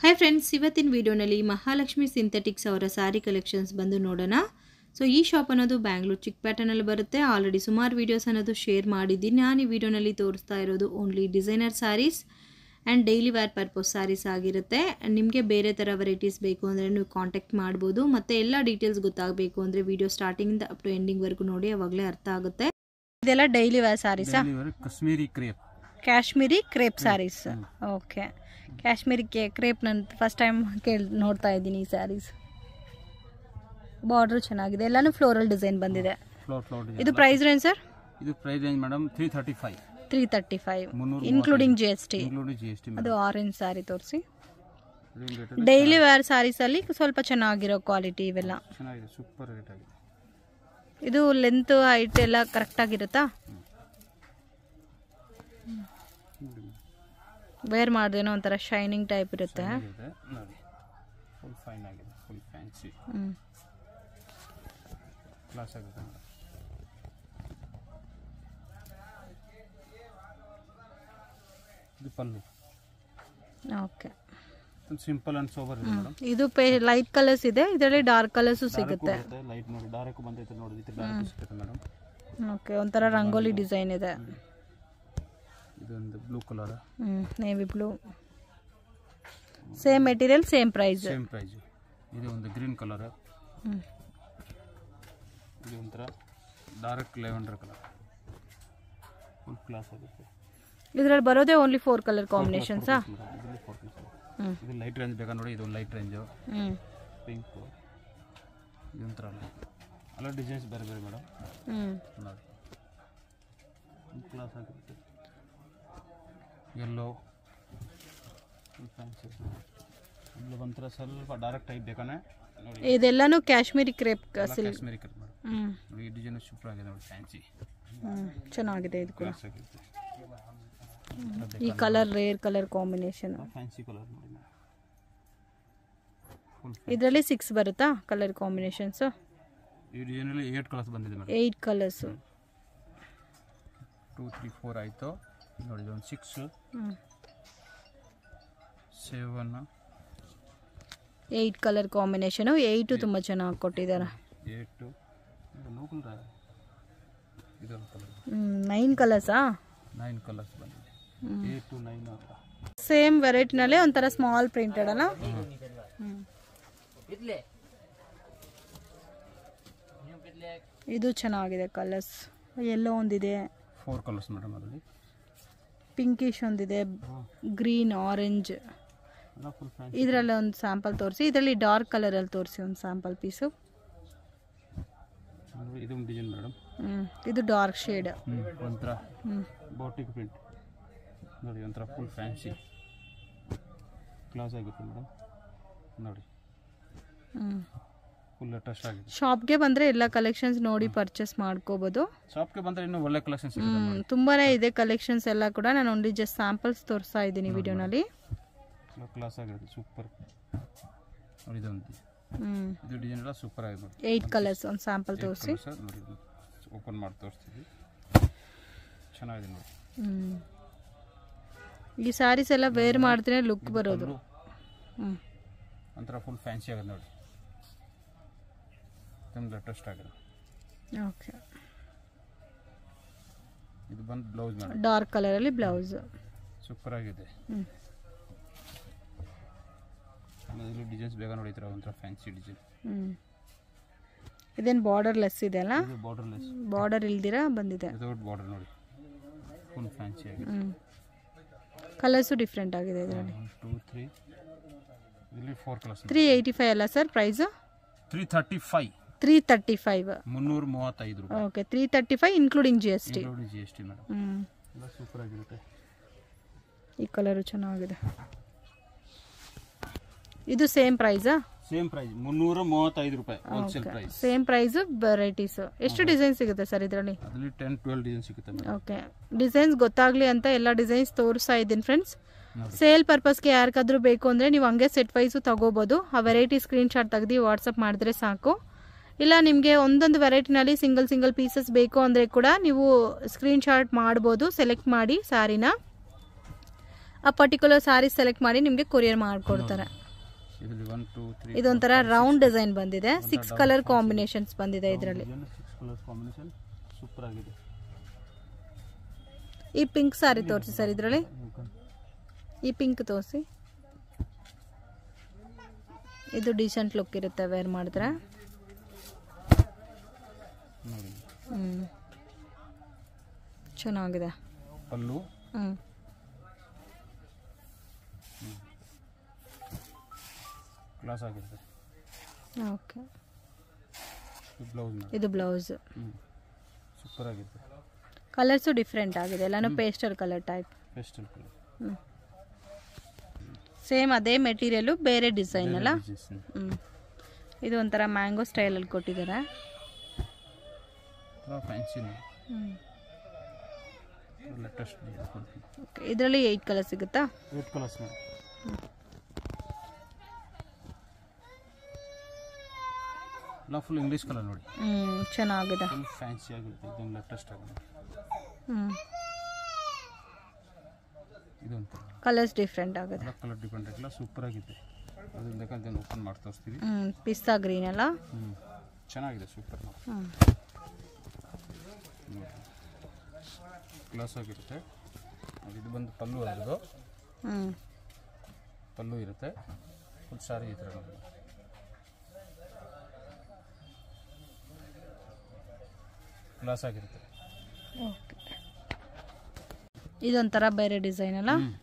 Hi friends ಇವತ್ತಿನ ವಿಡಿಯೋನಲ್ಲಿ Mahalakshmi synthetics ಅವರ ಸ್ಯಾರಿ ಕಲೆಕ್ಷನ್ಸ್ ಬಂದು ನೋಡೋಣ ಸೊ ಈ ಶಾಪ್ ಅನ್ನೋದು ಬ್ಯಾಂಗ್ಳೂರ್ ಚಿಕ್ಕಪೇಟೆನಲ್ಲಿ ಬರುತ್ತೆ ಆಲ್ರೆಡಿ ಸುಮಾರು ವೀಡಿಯೋಸ್ ಅನ್ನೋದು ಶೇರ್ ಮಾಡಿದ್ದೀನಿ ನಾನು ಈ ವಿಡಿಯೋನಲ್ಲಿ ತೋರಿಸ್ತಾ ಇರೋದು only designer sarees and daily wear purpose sarees ಆಗಿರುತ್ತೆ ನಿಮಗೆ ಬೇರೆ ಥರ ವೆರೈಟೀಸ್ ಬೇಕು ಅಂದರೆ ನೀವು ಕಾಂಟ್ಯಾಕ್ಟ್ ಮಾಡ್ಬೋದು ಮತ್ತು ಎಲ್ಲ ಡೀಟೇಲ್ಸ್ ಗೊತ್ತಾಗಬೇಕು ಅಂದರೆ ವಿಡಿಯೋ ಸ್ಟಾರ್ಟಿಂಗಿಂದ ಅಪ್ ಟು ಎಂಡಿಂಗ್ವರೆಗೂ ನೋಡಿ ಅವಾಗಲೇ ಅರ್ಥ ಆಗುತ್ತೆ ಇದೆಲ್ಲ ಡೈಲಿ ವೇರ್ ಸ್ಯಾರೀಸಾ delivery Kashmiri crepe Kashmiri crepe sarees okay Kashmiri ಕೇ ಕ್ರೇಪ್ ನಾನು ಫಸ್ಟ್ ಟೈಮ್ ಕೇಳಿ ನೋಡ್ತಾ ಇದ್ದೀನಿ ಈ ಸ್ಯಾರೀಸ್ ಬಾರ್ಡ್ರು ಚೆನ್ನಾಗಿದೆ ಎಲ್ಲಾನು ಫ್ಲೋರಲ್ ಡಿಸೈನ್ ಬಂದಿದೆ ಫ್ಲೋರ್ ಫ್ಲೋರ್ ಇದು ಪ್ರೈಸ್ ರೇಂಜ್ ಸರ್ ಇದು price range madam three thirty five three thirty five ಮುನ್ನೂರ including G S T including G S T ಅದು ಆರೆಂಜ್ ಸ್ಯಾರಿ ತೋರಿಸಿ ಮೇಡಮ್ ಡೈಲಿ ವೇರ್ ಸ್ಯಾರೀಸಲ್ಲಿ ಸ್ವಲ್ಪ ಚೆನ್ನಾಗಿರೋ ಕ್ವಾಲಿಟಿ ಇವೆಲ್ಲ ಚೆನ್ನಾಗಿದೆ ಸೂಪರ್ ರೇಟ್ ಆಗಿದೆ ಇದು ಲೆಂತ್ ಹೈಟ್ ಎಲ್ಲ ಕರೆಕ್ಟಾಗಿರುತ್ತಾ ನೋಡಿ ವೇರ್ ಮಾಡಿದೇನೋ ಒಂಥರ ಶೈನಿಂಗ್ ಟೈಪ್ ಇರುತ್ತೆ ಇದೆ ನೋಡಿ ಫುಲ್ ಫೈನ್ ಆಗಿದೆ ಫುಲ್ ಫ್ಯಾನ್ಸಿ ಹ್ಞೂ ಕ್ಲಾಸ್ ಆಗಿದೆ ಮೇಡಮ್ ಇದು ಪಲ್ಲು ಓಕೆ ಒಂದು ಸಿಂಪಲ್ ಅಂಡ್ ಸೋಬರ್ ಇದೆ ಮೇಡಮ್ ಇದು ಪೇ ಲೈಟ್ ಕಲರ್ಸ್ ಇದೆ ಇದರಲ್ಲಿ ಡಾರ್ಕ್ ಕಲರ್ಸು ಸಿಗುತ್ತೆ ಲೈಟ್ ನೋಡಿ ಡಾರ್ಕ್ ಬಂದೈತೆ ನೋಡಿ ಇದು ಡಾರ್ಕ್ ಸಿಗುತ್ತೆ ಮೇಡಮ್ ಓಕೆ ಒಂಥರ ರಂಗೋಲಿ ಡಿಸೈನ್ ಇದೆ ಇದೊಂದು ಬ್ಲೂ ಕಲರ್ ಹ್ಞೂ navy blue same material same price same price ಇದು ಒಂದು ಗ್ರೀನ್ ಕಲರ್ ಹ್ಞೂ ಇದು ಒಂಥರ dark lavender colour full class ಆಗುತ್ತೆ ಇದರಲ್ಲಿ ಬರೋದೇ ಓನ್ಲಿ ಫೋರ್ ಕಲರ್ ಕಾಂಬಿನೇಷನ್ಸಾ ಇದರಲ್ಲಿ ಫೋರ್ ಪೀಸ್ ಹ್ಞೂ ಇದು ಲೈಟ್ ರೇಂಜ್ ಬೇಕಾ ನೋಡಿ ಇದು ಲೈಟ್ ರೇಂಜು ಹ್ಞೂ ಪಿಂಕು ಇದೊಂಥರ ಅಲ್ಲ ಡಿಸೈನ್ಸ್ ಬೇರೆ ಬೇರೆ ಮೇಡಮ್ ಹ್ಞೂ ನೋಡಿ ಫುಲ್ ಕ್ಲಾಸ್ ಆಗಿರುತ್ತೆ ಎಲ್ಲೋ ಫುಲ್ ಫ್ಯಾನ್ಸಿ ಇಲ್ಲಿ ಒಂಥರ ಸ್ವಲ್ಪ ಡಾರ್ಕ್ ಟೈಪ್ ಬೇಕಾನೆ ನೋಡಿ ಇದೆಲ್ಲನೂ Kashmiri crepe silk Kashmiri cut ಮಾಡಿ ಹ್ಞೂ ನೋಡಿ ಈ ಡಿಸೈನ್ ಸೂಪರ್ ಆಗಿದೆ ನೋಡಿ ಫ್ಯಾನ್ಸಿ ಹ್ಞೂ ಚೆನ್ನಾಗಿದೆ ಇದು ಕೂಡ ಕ್ಲಾಸ್ ಆಗಿರುತ್ತೆ ಈ colour rare colour combination fancy colour ನೋಡಿ ಫುಲ್ ಇದರಲ್ಲಿ ಸಿಕ್ಸ್ ಬರುತ್ತಾ ಕಲರ್ ಕಾಂಬಿನೇಷನ್ಸು ಈ ಡಿಸೈನಲ್ಲಿ ಏಟ್ ಕಲರ್ಸ್ ಬಂದಿದೆ madam eight colours two three four ಆಯಿತು ನೋಡಿ ಇದೊಂದು ಸಿಕ್ಸ್ ಹ್ಞೂ seven eight colour combination eight ತುಂಬ ಚೆನ್ನಾಗಿ ಕೊಟ್ಟಿದ್ದಾರೆ ಏಟು ನೋಕಲ್ರ ಇದೊಂದು ಕಲರ್ ಹ್ಞೂ ನೈನ್ ಕಲರ್ಸಾ ನೈನ್ ಕಲರ್ಸ್ ಬಂದಿದೆ ಏಟ್ ಟು ನೈನ್ ಅಂತ ಸೇಮ್ ವೆರೈಟಿನಲ್ಲೇ ಒಂಥರ ಸ್ಮಾಲ್ ಪ್ರಿಂಟೆಡ್ ಅಲ್ಲ ಹ್ಮ್. ಇದು ಚೆನ್ನಾಗಿದೆ ಕಲರ್ಸ್ ಎಲ್ಲೋ ಒಂದಿದೆ ಫೋರ್ ಕಲರ್ಸ್ ಮೇಡಮ್ ಅದರಲ್ಲಿ ಪಿಂಕಿಶ್ ಒಂದಿದೆ ಗ್ರೀನ್ ಆರೆಂಜ್ ಎಲ್ಲ ಫುಲ್ ಫ್ಯಾನ್ಸಿ ಇದರಲ್ಲಿ ಒಂದು ಸ್ಯಾಂಪಲ್ ತೋರಿಸಿ ಇದರಲ್ಲಿ ಡಾರ್ಕ್ ಕಲರಲ್ಲಿ ತೋರಿಸಿ ಒಂದು ಸ್ಯಾಂಪಲ್ ಪೀಸು ನೋಡಿ ಇದೊಂದು ಡಿಸೈನ್ ಮೇಡಮ್ ಹ್ಞೂ ಇದು ಡಾರ್ಕ್ ಶೇಡ್ ಹ್ಞೂ ಒಂಥರ ಹ್ಞೂ ಬೋಟಿಕ್ ಪ್ರಿಂಟ್ ನೋಡಿ ಒಂಥರ ಫುಲ್ ಫ್ಯಾನ್ಸಿ ಕ್ಲಾಸ್ ಆಗುತ್ತೆ ಮೇಡಮ್ ನೋಡಿ ಹ್ಞೂ ಫುಲ್ ಲೇಟೆಸ್ಟ್ ಆಗಿದೆ ಶಾಪ್ಗೆ ಬಂದರೆ ಎಲ್ಲ ಕಲೆಕ್ಷನ್ಸ್ ನೋಡಿ ಪರ್ಚೇಸ್ ಮಾಡ್ಕೋಬೋದು ಶಾಪ್ಗೆ ಬಂದರೆ ಇನ್ನೂ ಒಳ್ಳೆ ಕಲೆಕ್ಷನ್ ಸಿಗುತ್ತೆ ಹ್ಮ್, ತುಂಬಾನೇ ಇದೆ ಕಲೆಕ್ಷನ್ಸ್ ಎಲ್ಲ ಕೂಡ ನಾನು ಓನ್ಲಿ ಜಸ್ಟ್ ಸ್ಯಾಂಪಲ್ಸ್ ತೋರಿಸ್ತಾ ಇದ್ದೀನಿ ವಿಡಿಯೋನಲ್ಲಿ ಎಲ್ಲ ಕ್ಲಾಸ್ ಆಗಿರುತ್ತೆ ಸೂಪರ್ ನೋಡಿ ಇದೊಂದು ಹ್ಮ್ ಇದು ಡಿಸೈನ್ ಎಲ್ಲ ಸೂಪರ್ ಆಗಿದೆ ನೋಡಿ ಏಯ್ಟ್ ಕಲರ್ಸ್ ಒಂದು ಸ್ಯಾಂಪಲ್ ತೋರಿಸಿ ಸರ್ ನೋಡಿ ಓಪನ್ ಮಾಡಿ ತೋರಿಸ್ತೀವಿ ಚೆನ್ನಾಗಿದೆ ನೋಡಿ ಹ್ಮ್ ಈ ಸ್ಯಾರೀಸ್ ಎಲ್ಲ ವೇರ್ ಮಾಡಿದ್ರೆ ಲುಕ್ ಬರೋದು ಹ್ಮ್ ಒಂಥರ ಫುಲ್ ಫ್ಯಾನ್ಸಿ ಆಗಿದೆ ನೋಡಿ ತುಂಬ ಲೇಟೆಸ್ಟ್ ಆಗಿದೆ ಓಕೆ ಇದು ಬಂದು ಬ್ಲೌಸ್ ಮೇಡಮ್ ಡಾರ್ಕ್ ಕಲರಲ್ಲಿ ಬ್ಲೌಸ್ ಸೂಪರ್ ಆಗಿದೆ ಹ್ಮ್ ಅದರಲ್ಲಿ ಡಿಸೈನ್ಸ್ ಬೇಗ ನೋಡಿ ಈ ಥರ ಒಂಥರ ಫ್ಯಾನ್ಸಿ ಡಿಸೈನ್ ಹ್ಮ್ ಇದೇನು ಬಾರ್ಡರ್ ಲೆಸ್ ಇದೆ ಅಲ್ಲ ಇದು ಬಾರ್ಡರ್ಲೆಸ್ ಬಾರ್ಡರ್ ಇಲ್ದಿರ ಬಂದಿದೆ ವಿತೌಟ್ ಬಾರ್ಡರ್ ನೋಡಿ ಫುಲ್ ಫ್ಯಾನ್ಸಿ ಆಗಿದೆ ಹ್ಮ್ ಕಲರ್ಸು ಡಿಫ್ರೆಂಟ್ ಆಗಿದೆ ಇದರಲ್ಲಿ ಒನ್ ಟೂ ತ್ರೀ ಇಲ್ಲಿ four colours three eighty five ಅಲ್ಲ sir price three thirty five three thirty five ಮುನ್ನೂರ ಮೂವತ್ತೈದು ರೂಪಾಯಿ okay three thirty five including G S T including G S T madam ಹ್ಞೂ ಎಲ್ಲ super ಆಗಿರುತ್ತೆ ಈ ಕಲರು ಚೆನ್ನಾಗಿದೆ ಇದು ಸೇಮ್ ಪ್ರೈಸಾ ಸೇಮ್ ಪ್ರೈಸ್ ಮುನ್ನೂರ ಮೂವತ್ತೈದು ರೂಪಾಯಿ wholesale price same price varieties ಎಷ್ಟು ಡಿಸೈನ್ ಸಿಗುತ್ತೆ ಸರ್ ಇದರಲ್ಲಿ ಅದರಲ್ಲಿ ಟೆನ್ ಟ್ವೆಲ್ ಡಿಸೈನ್ ಸಿಗುತ್ತೆ ಮೇಡಮ್ ಓಕೆ ಡಿಸೈನ್ಸ್ ಗೊತ್ತಾಗಲಿ ಅಂತ ಎಲ್ಲ ಡಿಸೈನ್ಸ್ ತೋರಿಸ್ತಾ ಇದ್ದೀನಿ ಫ್ರೆಂಡ್ಸ್ ನೋಡಿ ಸೇಲ್ ಪರ್ಪಸ್ಗೆ ಯಾರಿಗಾದ್ರೂ ಬೇಕು ಅಂದರೆ ನೀವು ಹಂಗೆ ಸೆಟ್ ವೈಸು ತಗೋಬೋದು ಆ ವೆರೈಟಿ ಸ್ಕ್ರೀನ್ಶಾಟ್ ತೆಗೆದು ವಾಟ್ಸಪ್ ಮಾಡಿದ್ರೆ ಸಾಕು ಇಲ್ಲ ನಿಮಗೆ ಒಂದೊಂದು ವೆರೈಟಿನಲ್ಲಿ ಸಿಂಗಲ್ ಸಿಂಗಲ್ ಪೀಸಸ್ ಬೇಕು ಅಂದರೆ ಕೂಡ ನೀವು ಸ್ಕ್ರೀನ್ಶಾಟ್ ಮಾಡ್ಬೋದು ಸೆಲೆಕ್ಟ್ ಮಾಡಿ ಸ್ಯಾರಿನ ಆ ಪರ್ಟಿಕ್ಯುಲರ್ ಸಾರಿ ಸೆಲೆಕ್ಟ್ ಮಾಡಿ ನಿಮಗೆ ಕೊರಿಯರ್ ಮಾಡಿಕೊಡ್ತಾರೆ ಇದರಲ್ಲಿ ಒನ್ ಟೂ ತ್ರೀ ಇದೊಂಥರ ರೌಂಡ್ ಡಿಸೈನ್ ಬಂದಿದೆ ಸಿಕ್ಸ್ ಕಲರ್ ಕಾಂಬಿನೇಷನ್ಸ್ ಬಂದಿದೆ ಇದರಲ್ಲಿ ಸಿಕ್ಸ್ ಕಲರ್ಸ್ ಕಾಂಬಿನೇಷನ್ ಸೂಪರ್ ಆಗಿದೆ ಈ ಪಿಂಕ್ ಸಾರಿ ತೋರಿಸಿ ಸರ್ ಇದರಲ್ಲಿ ಈ ಪಿಂಕ್ ತೋರಿಸಿ ಇದು ಡೀಸೆಂಟ್ ಲುಕ್ ಇರುತ್ತೆ ವೇರ್ ಮಾಡಿದ್ರೆ ನೋಡಿ ಹ್ಮ್ ಚೆನ್ನಾಗಿದೆ ಪಲ್ಲು ಹ್ಮ್ ಕ್ಲಾಸ್ ಆಗಿರುತ್ತೆ ಓಕೆ ಇದು ಬ್ಲೌಸ್ ಮೇಲೆ ಇದು ಬ್ಲೌಸ್ ಹ್ಞೂ ಸೂಪರ್ ಆಗಿದೆ ಕಲರ್ಸು ಡಿಫ್ರೆಂಟ್ ಆಗಿದೆ ಎಲ್ಲಾನು pastel colour type pastel colour same ಅದೇ ಮೆಟೀರಿಯಲು ಬೇರೆ ಡಿಸೈನ್ ಅಲ್ಲ ಡಿಸೈನ್ಸ್ ಹ್ಮ್ ಇದು ಒಂಥರ ಮ್ಯಾಂಗೋ ಸ್ಟೈಲಲ್ಲಿ ಕೊಟ್ಟಿದ್ದಾರೆ ಫ್ಯಾನ್ಸಿ ಹ್ಮ್ ಲೇಟೆಸ್ಟ್ ಓಕೆ ಇದರಲ್ಲಿ ಏಯ್ಟ್ ಕಲರ್ ಸಿಗುತ್ತಾ ಏಟ್ ಕಲರ್ಸ್ ನೋಡಿ ಎಲ್ಲ ಫುಲ್ ಇಂಗ್ಲೀಷ್ ಕಲರ್ ನೋಡಿ ಹ್ಮ್ ಚೆನ್ನಾಗಿದೆ ಫುಲ್ ಫ್ಯಾನ್ಸಿ ಆಗಿರುತ್ತೆ ಇದೊಂದು ಲೇಟೆಸ್ಟ್ ಆಗಿದೆ ಹ್ಮ್ ಇದೊಂದು ಕಲರ್ಸ್ ಡಿಫ್ರೆಂಟ್ ಆಗಿದೆ ಎಲ್ಲ ಕಲರ್ ಡಿಪೆಂಡ್ ಆಗಿಲ್ಲ ಸೂಪರ್ ಆಗಿದೆ ಅದನ್ನ ಬೇಕಂತ ಓಪನ್ ಮಾಡಿ ತೋರಿಸ್ತೀವಿ ಹ್ಮ್ ಪಿಸ್ತಾ ಗ್ರೀನ್ ಅಲ್ಲ ಹ್ಞೂ ಚೆನ್ನಾಗಿದೆ ಸೂಪರ್ ಹ್ಮ್ ಗ್ಲಾಸ್ ಆಗಿರುತ್ತೆ ಅದು ಇದು ಬಂದು ಪಲ್ಲು ಅದರದು ಹ್ಮ್ ಪಲ್ಲು ಇರುತ್ತೆ ಫುಲ್ ಸಾರಿ ಈ ಥರ ನೋಡಿ ಗ್ಲಾಸ್ ಆಗಿರುತ್ತೆ ಓಕೆ ಇದೊಂಥರ ಬೇರೆ ಡಿಸೈನ್ ಅಲ್ಲ ಹ್ಮ್.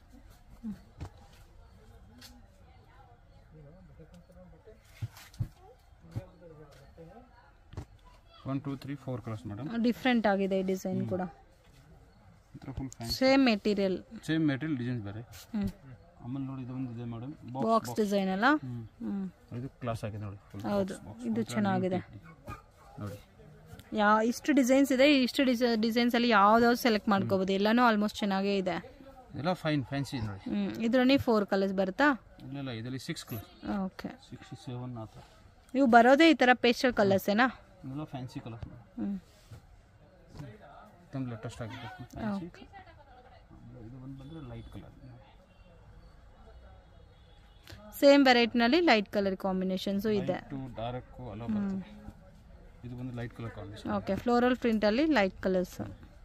One two three four colours madam different ಆಗಿದೆ ಈ ಡಿಸೈನ್ ಕೂಡ ಈ ಥರ full fancy same material same material designs ಬೇರೆ ಹ್ಮ್ ಆಮೇಲೆ ನೋಡಿ ಇದೊಂದು ಇದೆ ಮೇಡಮ್ ಬಾಕ್ಸ್ ಡಿಸೈನ್ ಅಲ್ಲ ಹ್ಞೂ ಹ್ಮ್ ಇದು ಕ್ಲಾಸ್ ಆಗಿದೆ ನೋಡಿ ಫುಲ್ ಹೌದು ಇದು ಚೆನ್ನಾಗಿದೆ ನೋಡಿ ಯಾ ಇಷ್ಟು ಡಿಸೈನ್ಸ್ ಇದೆ ಇಷ್ಟು ಡಿಸೈನ್ಸ್ ಅಲ್ಲಿ ಯಾವ್ದಾವ್ದು ಸೆಲೆಕ್ಟ್ ಮಾಡ್ಕೋಬಹುದು ಎಲ್ಲಾನು ಆಲ್ಮೋಸ್ಟ್ ಚೆನ್ನಾಗೇ ಇದೆ ಇದೆಲ್ಲ ಫೈನ್ ಫ್ಯಾನ್ಸಿ ನೋಡಿ ಹ್ಮ್ ಇದರಲ್ಲಿ ಫೋರ್ ಕಲರ್ಸ್ ಬರುತ್ತಾ ಇಲ್ಲ ಇಲ್ಲ ಇದರಲ್ಲಿ six colour okay six seven ಆ ಥರ ಇವು ಬರೋದೇ ಈ ತರ ಪೇಸ್ಟಲ್ ಕಲರ್ಸ್ ಏನಾ ಇದೆಲ್ಲ ಫ್ಯಾನ್ಸಿ ಕಲರ್ ಹ್ಮ್ ತುಂಬ ಲೇಟೆಸ್ಟ್ ಆಗಿದೆ ಫ್ಯಾನ್ಸಿ ಓಕೆ ಇದು ಒಂದು ಬಂದರೆ ಲೈಟ್ ಕಲರ್ ಸೇಮ್ ವೆರೈಟಿನಲ್ಲಿ ಲೈಟ್ ಕಲರ್ ಕಾಂಬಿನೇಷನ್ಸು ಇದೆ ಟು ಡಾರ್ಕು ಅಲ್ಲ ಬರ್ತದೆ ಇದು ಬಂದು light colour combination okay floral ಪ್ರಿಂಟಲ್ಲಿ ಲೈಟ್ ಕಲರ್ಸ್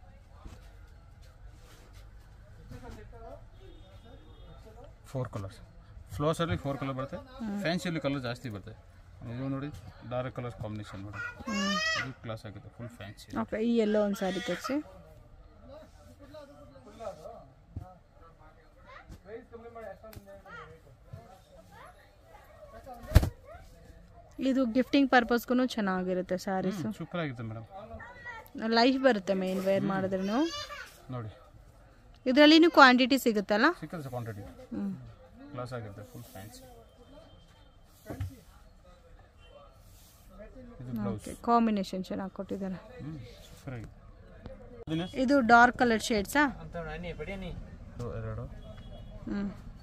ಫೋರ್ ಕಲರ್ಸ್ ಫ್ಲೋರ್ಸಲ್ಲಿ ಫೋರ್ ಕಲರ್ ಬರುತ್ತೆ ಫ್ಯಾನ್ಸಿಯಲ್ಲಿ ಕಲರ್ ಜಾಸ್ತಿ ಬರುತ್ತೆ ಇದು ನೋಡಿ ಡಾರ್ಕ್ ಕಲರ್ ಕಾಂಬಿನೇಷನ್ ನೋಡಿ ಇದು ಕ್ಲಾಸ್ ಆಗಿದೆ ಫುಲ್ ಫ್ಯಾನ್ಸಿ ಓಕೆ ಈ ಎಲ್ಲೋ ಒಂದು ಸಾರಿ ತೋರಿಸಿ ಇದು ಗಿಫ್ಟಿಂಗ್ ಪರ್ಪಸ್ಗೂ ಚೆನ್ನಾಗಿರುತ್ತೆ ಸ್ಯಾರೀಸು ಸೂಪರ್ ಆಗಿದೆ ಮೇಡಮ್ ಲೈಫ್ ಬರುತ್ತೆ ಮೇನ್ ವೇರ್ ಮಾಡಿದ್ರೆ ನೋಡಿ ಇದರಲ್ಲಿ ಕ್ವಾಂಟಿಟಿ ಸಿಗುತ್ತಲ್ಲ ಸಿಕ್ಕದ ಕ್ವಾಂಟಿಟಿ ಹ್ಞೂ ಕ್ಲಾಸ್ ಆಗಿದೆ ಫುಲ್ ಫ್ಯಾನ್ಸಿ ಇದು ಬ್ಲೌಸ್ ಓಕೆ ಕಾಂಬಿನೇಷನ್ ಚೆನ್ನಾಗಿ ಕೊಟ್ಟಿದ್ದಾರೆ ಹ್ಞೂ ಸೂಪರ್ ಆಗಿದೆ ಇದನ್ನ ಇದು ಡಾರ್ಕ್ ಕಲರ್ ಶೇಡ್ಸಾ ಇದು ಎರಡು ಹ್ಞೂ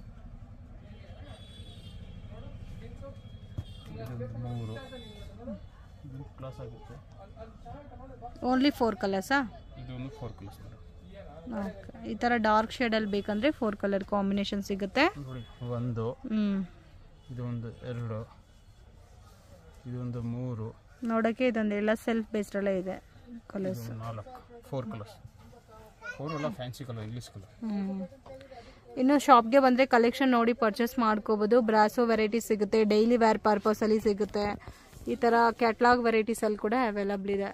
ಇದು ಮೂರು ಇದು ಕ್ಲಾಸ್ ಆಗುತ್ತೆ ಓನ್ಲಿ ಫೋರ್ ಕಲರ್ಸಾ ಇದು ಒಂದು ಫೋರ್ ಕಲರ್ಸ್ ಮೇಡಮ್ ಓಕೆ ಈ ಥರ ಡಾರ್ಕ್ ಶೇಡಲ್ಲಿ ಬೇಕಂದರೆ ಫೋರ್ ಕಲರ್ ಕಾಂಬಿನೇಷನ್ ಸಿಗುತ್ತೆ ನೋಡಿ ಒಂದು ಹ್ಞೂ ಇದು ಒಂದು ಎರಡು ಇದು ಒಂದು ಮೂರು ನೋಡೋಕ್ಕೆ ಇದೊಂದು ಎಲ್ಲ ಸೆಲ್ಫ್ ಬೇಸ್ಡಲ್ಲೇ ಇದೆ ಇದು ಕಲರ್ಸ್ ಒಂದು ನಾಲ್ಕು ಫೋರ್ ಕಲರ್ಸ್ ಫೋರ್ ಎಲ್ಲ ಫ್ಯಾನ್ಸಿ ಕಲರ್ ಇಂಗ್ಲೀಷ್ ಕಲರ್ ಹ್ಞೂ ಇನ್ನು ಶಾಪ್ಗೆ ಬಂದರೆ ಕಲೆಕ್ಷನ್ ನೋಡಿ ಪರ್ಚೇಸ್ ಮಾಡ್ಕೋಬೋದು ಬ್ರಾಸೋ ವೆರೈಟಿ ಸಿಗುತ್ತೆ ಡೈಲಿ ವೇರ್ ಪರ್ಪಸಲ್ಲಿ ಸಿಗುತ್ತೆ ಈ ಥರ ಕ್ಯಾಟ್ಲಾಗ್ ವೆರೈಟೀಸಲ್ಲಿ ಕೂಡ ಅವೈಲಬಲ್ ಇದೆ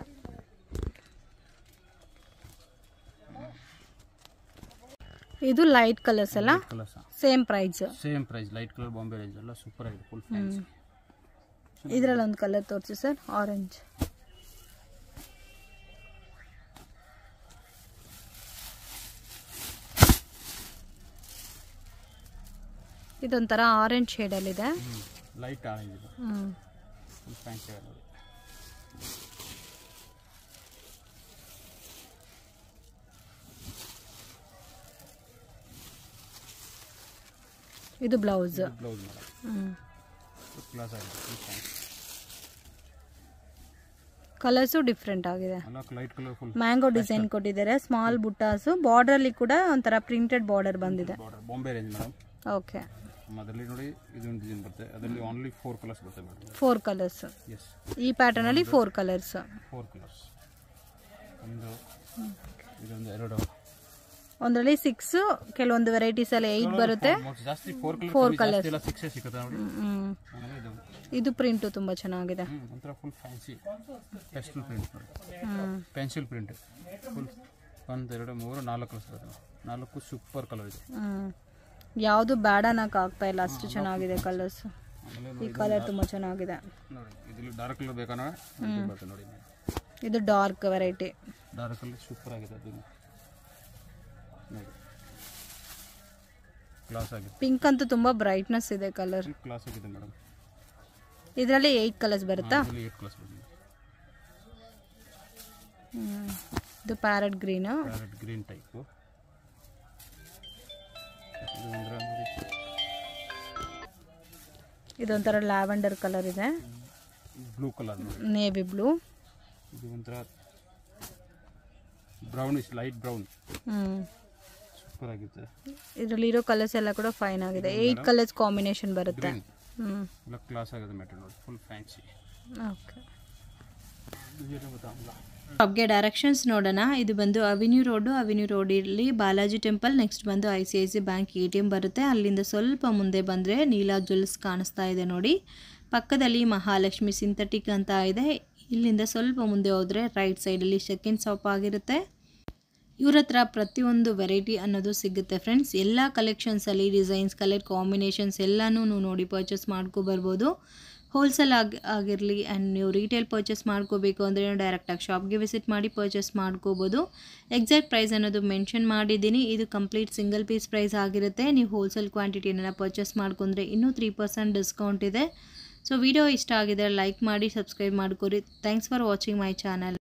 ಇದು ಲೈಟ್ ಕಲರ್ಸ್ ಅಲ್ಲ colours same price same price light colour Bombay range ಎಲ್ಲ ಸೂಪರ್ ಆಗಿದೆ ಫುಲ್ ಫ್ಯಾನ್ಸಿ ಇದರಲ್ಲಿ ಒಂದು ಕಲರ್ ತೋರಿಸಿ ಸರ್ ಆರೆಂಜ್ ಇದೊಂಥರ ಆರೆಂಜ್ ಶೇಡಲ್ಲಿದೆ ಲೈಟ್ ಆರೆಂಜ್ ಇದೆ ಹ್ಞೂ ಫುಲ್ ಫ್ಯಾನ್ಸಿ ಆಗಿದೆ ಇದು ಬ್ಲೌಸ್ ಬ್ಲೌಸ್ ಮೇಡಮ್ ಹ್ಞೂ ಕ್ಲಾಸ್ ಆಗಿದೆ ಫುಲ್ ಫ್ಯಾನ್ಸಿ ಕಲರ್ಸು ಡಿಫ್ರೆಂಟ್ ಆಗಿದೆ ಎಲ್ಲ light colour full mango design ಕೊಟ್ಟಿದ್ದಾರೆ ಸ್ಮಾಲ್ ಬುಟ್ಟಾಸು ಬಾರ್ಡ್ರಲ್ಲಿ ಕೂಡ ಒಂಥರ ಪ್ರಿಂಟೆಡ್ ಬಾರ್ಡರ್ ಬಂದಿದೆ border Bombay range madam okay ಅದರಲ್ಲಿ ನೋಡಿ ಇದೊಂದು ಡಿಸೈನ್ ಬರುತ್ತೆ ಅದರಲ್ಲಿ ಓನ್ಲಿ ಫೋರ್ ಕಲರ್ಸ್ ಬರುತ್ತೆ ಮೇಡಮ್ ಫೋರ್ ಕಲರ್ಸ್ ಎಸ್ ಈ ಪ್ಯಾಟರ್ನಲ್ಲಿ ಫೋರ್ ಕಲರ್ಸ್ ಫೋರ್ ಕಲರ್ಸ್ ಒಂದು ಇದೊಂದು ಎರಡು ಒಂದರಲ್ಲಿ ಸಿಕ್ಸ್ ಕೆಲವೊಂದು ವೆರೈಟೀಸ್ ಅಲ್ಲಿ ಏಯ್ಟ್ ಬರುತ್ತೆ most ಜಾಸ್ತಿ ಫೋರ್ ಕಲರ್ ಜಾಸ್ತಿ ಎಲ್ಲ ಸಿಕ್ಸೇ ಸಿಗುತ್ತೆ ನೋಡಿ ಹ್ಮ್. ಆಮೇಲೆ ಇದು ಇದು ಪ್ರಿಂಟು ತುಂಬ ಚೆನ್ನಾಗಿದೆ ಹ್ಮ್, ಒಂಥರ ಫುಲ್ ಫ್ಯಾನ್ಸಿ ಪೆಸ್ಟಲ್ ಪ್ರಿಂಟ್ ನೋಡಿ ಹ್ಮ್. ಪೆನ್ಸಿಲ್ ಪ್ರಿಂಟ್ ಫುಲ್ ಒಂದು ಎರಡು ಮೂರು ನಾಲ್ಕು ಕಲರ್ಸ್ ಬರುತ್ತೆ ನಾಲ್ಕು ಸೂಪರ್ ಕಲರ್ ಇದೆ ಹ್ಮ್. ಯಾವುದು ಬೇಡ ಅನ್ನೋಕೆ ಆಗ್ತಾ ಇಲ್ಲ ಅಷ್ಟು ಚೆನ್ನಾಗಿದೆ ಕಲರ್ಸ್ ಆಮೇಲೆ ಈ ಕಲರ್ ತುಂಬ ಚೆನ್ನಾಗಿದೆ ನೋಡಿ ಇದ್ರಲ್ಲಿ ಡಾರ್ಕ್ ಕಲರ್ ಬೇಕಂದ್ರೆ ಇದು ಬರುತ್ತೆ ನೋಡಿ ಇದು dark variety dark colour super ಆಗಿದೆ ಅದು ನೋಡಿ ಕ್ಲಾಸ್ ಆಗಿದೆ ಪಿಂಕ್ ಅಂತೂ ತುಂಬ ಬ್ರೈಟ್ನೆಸ್ ಇದೆ ಕಲರ್ ಕ್ಲಾಸ್ ಆಗಿದೆ ಮೇಡಮ್ ಇದರಲ್ಲಿ ಏಯ್ಟ್ ಕಲರ್ಸ್ ಬರುತ್ತಾ ಇದರಲ್ಲಿ ಏಟ್ ಕ್ಲಾಸ್ ಬರುತ್ತೆ ಹ್ಮ್. ಇದು parrot green parrot green type ಇದು ಅಂದ್ರೆ ನೋಡಿ ಇದೊಂಥರ ಲ್ಯಾವೆಂಡರ್ ಕಲರ್ ಇದೆ ಬ್ಲೂ ಕಲರ್ ನೋಡಿ ನೇವಿ ಬ್ಲೂ ಇದು ಒಂಥರ ಬ್ರೌನ್ ಇಸ್ ಲೈಟ್ ಬ್ರೌನ್ ಹ್ಮ್ ಸೂಪರ್ ಆಗಿದೆ ಇದರಲ್ಲಿ ಇರೋ ಕಲರ್ಸ್ ಎಲ್ಲ ಕೂಡ ಫೈನ್ ಆಗಿದೆ ಏಯ್ಟ್ ಕಲರ್ಸ್ ಕಾಂಬಿನೇಷನ್ ಬರುತ್ತೆ ಗ್ರೀನ್ ಹ್ಮ್ ಎಲ್ಲ ಕ್ಲಾಸ್ ಆಗಿದೆ ಮೆಟೀರಿಯಲ್ ನೋಡಿ ಫುಲ್ ಫ್ಯಾನ್ಸಿ ಓಕೆ ಇದು ಗೊತ್ತಾಗಲ್ಲ ಶಾಪ್ಗೆ ಡೈರೆಕ್ಷನ್ಸ್ ನೋಡೋಣ ಇದು ಬಂದು ಅವಿನ್ಯೂ ರೋಡು ಅವಿನ್ಯೂ ರೋಡಲ್ಲಿ ಬಾಲಾಜಿ ಟೆಂಪಲ್ ನೆಕ್ಸ್ಟ್ ಬಂದು I C I C bank A T M ಬರುತ್ತೆ ಅಲ್ಲಿಂದ ಸ್ವಲ್ಪ ಮುಂದೆ ಬಂದರೆ ನೀಲಾ ಜ್ಯುವೆಲ್ಸ್ ಕಾಣಿಸ್ತಾ ಇದೆ ನೋಡಿ ಪಕ್ಕದಲ್ಲಿ ಮಹಾಲಕ್ಷ್ಮಿ ಸಿಂಥೆಟಿಕ್ ಅಂತ ಇದೆ ಇಲ್ಲಿಂದ ಸ್ವಲ್ಪ ಮುಂದೆ ಹೋದರೆ ರೈಟ್ ಸೈಡಲ್ಲಿ ಸೆಕೆಂಡ್ ಶಾಪ್ ಆಗಿರುತ್ತೆ ಇವ್ರ ಹತ್ರ ಪ್ರತಿಯೊಂದು ವೆರೈಟಿ ಅನ್ನೋದು ಸಿಗುತ್ತೆ ಫ್ರೆಂಡ್ಸ್ ಎಲ್ಲ ಕಲೆಕ್ಷನ್ಸಲ್ಲಿ ಡಿಸೈನ್ಸ್ ಕಲರ್ ಕಾಂಬಿನೇಷನ್ಸ್ ಎಲ್ಲನೂ ನೀವು ನೋಡಿ ಪರ್ಚೇಸ್ ಮಾಡ್ಕೊಬರ್ಬೋದು ಹೋಲ್ಸೇಲ್ ಆಗಿ ಆಗಿರಲಿ ಆ್ಯಂಡ್ ನೀವು ರೀಟೇಲ್ ಪರ್ಚೇಸ್ ಮಾಡ್ಕೋಬೇಕು ಅಂದರೆ ಡೈರೆಕ್ಟಾಗಿ ಶಾಪ್ಗೆ ವಿಸಿಟ್ ಮಾಡಿ ಪರ್ಚೇಸ್ ಮಾಡ್ಕೋಬೋದು ಎಕ್ಸಾಕ್ಟ್ ಪ್ರೈಸ್ ಅನ್ನೋದು ಮೆನ್ಷನ್ ಮಾಡಿದ್ದೀನಿ ಇದು ಕಂಪ್ಲೀಟ್ ಸಿಂಗಲ್ ಪೀಸ್ ಪ್ರೈಸ್ ಆಗಿರುತ್ತೆ ನೀವು ಹೋಲ್ಸೇಲ್ ಕ್ವಾಂಟಿಟಿನೆಲ್ಲ ಪರ್ಚೇಸ್ ಮಾಡ್ಕೊಂಡ್ರೆ ಇನ್ನೂ ತ್ರೀ ಪರ್ಸೆಂಟ್ ಡಿಸ್ಕೌಂಟ್ ಇದೆ ಸೊ ವಿಡಿಯೋ ಇಷ್ಟ ಆಗಿದ್ರೆ ಲೈಕ್ ಮಾಡಿ ಸಬ್ಸ್ಕ್ರೈಬ್ ಮಾಡ್ಕೊರಿ thanks for watching my channel